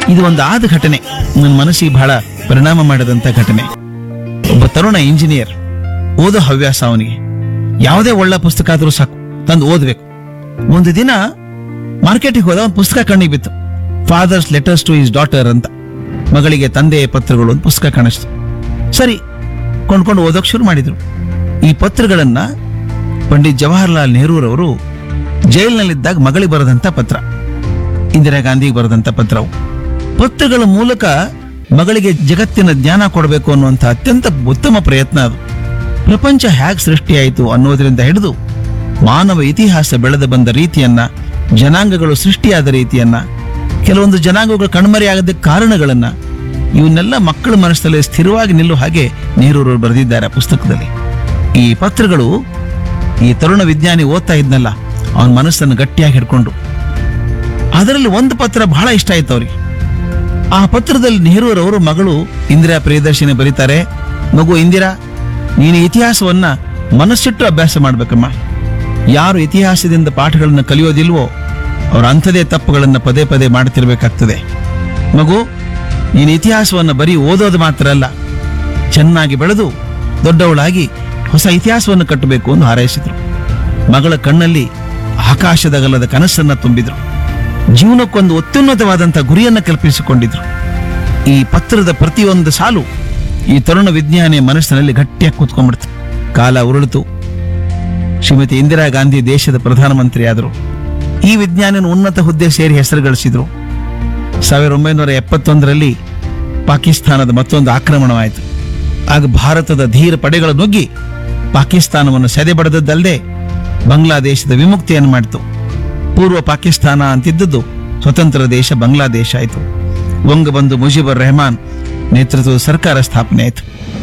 ಇದು ಒಂದು ಆದ ಘಟನೆ ನನ್ನ ಮನಸ್ಸಿಗೆ ಬಹಳ ಪರಿಣಾಮ ಮಾಡಿದಂತ ಘಟನೆ ಒಬ್ಬ ತರುಣ ಇಂಜಿನಿಯರ್ ಓದೋ ಹವ್ಯಾಸ ಅವನಿಗೆ ಯಾವುದೇ ಒಳ್ಳೆ ಪುಸ್ತಕ ಆದ್ರೂ ಸಾಕು ತಂದು ಓದ್ಬೇಕು ಒಂದು ದಿನ ಮಾರ್ಕೆಟಿಗೆ ಹೋದ ಒಂದು ಪುಸ್ತಕ ಕಣ್ಣಿಗೆ ಬಿತ್ತು father's letters to his daughter ಅಂತ ಮಗಳಿಗೆ ತಂದೆಯ ಪತ್ರಗಳು ಒಂದು ಪುಸ್ತಕ ಕಾಣಿಸ್ತು ಸರಿ ಕೊಂಡ್ಕೊಂಡು ಓದೋಕ್ ಶುರು ಮಾಡಿದ್ರು ಈ ಪತ್ರಗಳನ್ನ ಪಂಡಿತ್ ಜವಾಹರ್ಲಾಲ್ ನೆಹರೂರವರು ಜೈಲಿನಲ್ಲಿದ್ದಾಗ ಮಗಳಿಗೆ ಬರೆದಂತ ಪತ್ರ ಇಂದಿರಾ ಗಾಂಧಿಗೆ ಬರೆದಂತ ಪತ್ರವು ಪತ್ರಗಳ ಮೂಲಕ ಮಗಳಿಗೆ ಜಗತ್ತಿನ ಜ್ಞಾನ ಕೊಡಬೇಕು ಅನ್ನುವಂಥ ಅತ್ಯಂತ ಉತ್ತಮ ಪ್ರಯತ್ನ ಅದು ಪ್ರಪಂಚ ಹೇಗೆ ಸೃಷ್ಟಿಯಾಯಿತು ಅನ್ನೋದರಿಂದ ಹಿಡಿದು ಮಾನವ ಇತಿಹಾಸ ಬೆಳೆದು ಬಂದ ರೀತಿಯನ್ನ ಜನಾಂಗಗಳು ಸೃಷ್ಟಿಯಾದ ರೀತಿಯನ್ನ ಕೆಲವೊಂದು ಜನಾಂಗಗಳು ಕಣ್ಮರೆಯಾಗದ ಕಾರಣಗಳನ್ನ ಇವನ್ನೆಲ್ಲ ಮಕ್ಕಳ ಮನಸ್ಸಲ್ಲಿ ಸ್ಥಿರವಾಗಿ ನಿಲ್ಲುವ ಹಾಗೆ ನೆಹರೂರವರು ಬರೆದಿದ್ದಾರೆ ಆ ಪುಸ್ತಕದಲ್ಲಿ ಈ ಪತ್ರಗಳು ಈ ತರುಣ ವಿಜ್ಞಾನಿ ಓದ್ತಾ ಇದ್ನಲ್ಲ ಅವನ ಮನಸ್ಸನ್ನು ಗಟ್ಟಿಯಾಗಿ ಹಿಡ್ಕೊಂಡು ಅದರಲ್ಲಿ ಒಂದು ಪತ್ರ ಬಹಳ ಇಷ್ಟ ಆಯ್ತು ಅವ್ರಿಗೆ ಆ ಪತ್ರದಲ್ಲಿ ನೆಹರೂರವರು ಮಗಳು ಇಂದಿರಾ ಪ್ರಿಯದರ್ಶಿನಿ ಬರೀತಾರೆ ಮಗು ಇಂದಿರಾ ನೀನು ಇತಿಹಾಸವನ್ನ ಮನಸ್ಸಿಟ್ಟು ಅಭ್ಯಾಸ ಮಾಡ್ಬೇಕಮ್ಮ ಯಾರು ಇತಿಹಾಸದಿಂದ ಪಾಠಗಳನ್ನು ಕಲಿಯೋದಿಲ್ವೋ ಅವರ ಅಂಥದೇ ತಪ್ಪುಗಳನ್ನು ಪದೇ ಪದೇ ಮಾಡ್ತಿರ್ಬೇಕಾಗ್ತದೆ ಮಗು ನೀನು ಇತಿಹಾಸವನ್ನು ಬರೀ ಓದೋದು ಮಾತ್ರ ಅಲ್ಲ ಚೆನ್ನಾಗಿ ಬೆಳೆದು ದೊಡ್ಡವಳಾಗಿ ಹೊಸ ಇತಿಹಾಸವನ್ನು ಕಟ್ಟಬೇಕು ಎಂದು ಹಾರೈಸಿದ್ರು ಮಗಳ ಕಣ್ಣಲ್ಲಿ ಆಕಾಶದಗಲದ ಕನಸನ್ನ ತುಂಬಿದ್ರು ಜೀವನಕ್ಕೊಂದು ಅತ್ಯುನ್ನತವಾದಂಥ ಗುರಿಯನ್ನು ಕಲ್ಪಿಸಿಕೊಂಡಿದ್ರು ಈ ಪತ್ರದ ಪ್ರತಿಯೊಂದು ಸಾಲು ಈ ತರುಣ ವಿಜ್ಞಾನಿಯ ಮನಸ್ಸಿನಲ್ಲಿ ಗಟ್ಟಿಯಾಗಿ ಕೂತ್ಕೊಂಡ್ಬಿಡ್ತು ಕಾಲ ಉರುಳಿತು ಶ್ರೀಮತಿ ಇಂದಿರಾ ಗಾಂಧಿ ದೇಶದ ಪ್ರಧಾನಮಂತ್ರಿ ಆದರು ಈ ವಿಜ್ಞಾನಿನ ಉನ್ನತ ಹುದ್ದೆ ಸೇರಿ ಹೆಸರು ಗಳಿಸಿದ್ರು ಸಾವಿರದ ಒಂಬೈನೂರ ಎಪ್ಪತ್ತೊಂದರಲ್ಲಿ ಪಾಕಿಸ್ತಾನದ ಮತ್ತೊಂದು ಆಕ್ರಮಣವಾಯಿತು ಆಗ ಭಾರತದ ಧೀರ ಪಡೆಗಳು ನುಗ್ಗಿ ಪಾಕಿಸ್ತಾನವನ್ನು ಸೆದೆಬಡದದ್ದಲ್ಲದೆ ಬಾಂಗ್ಲಾದೇಶದ ವಿಮುಕ್ತಿಯನ್ನು ಮಾಡಿತು ಪೂರ್ವ ಪಾಕಿಸ್ತಾನ ಅಂತಿದ್ದದ್ದು ಸ್ವತಂತ್ರ ದೇಶ ಬಾಂಗ್ಲಾದೇಶ ಆಯಿತು ಬಂಗಬಂಧು ಮುಜಿಬುರ್ ರೆಹಮಾನ್ ನೇತೃತ್ವದ ಸರ್ಕಾರ ಸ್ಥಾಪನೆ ಆಯಿತು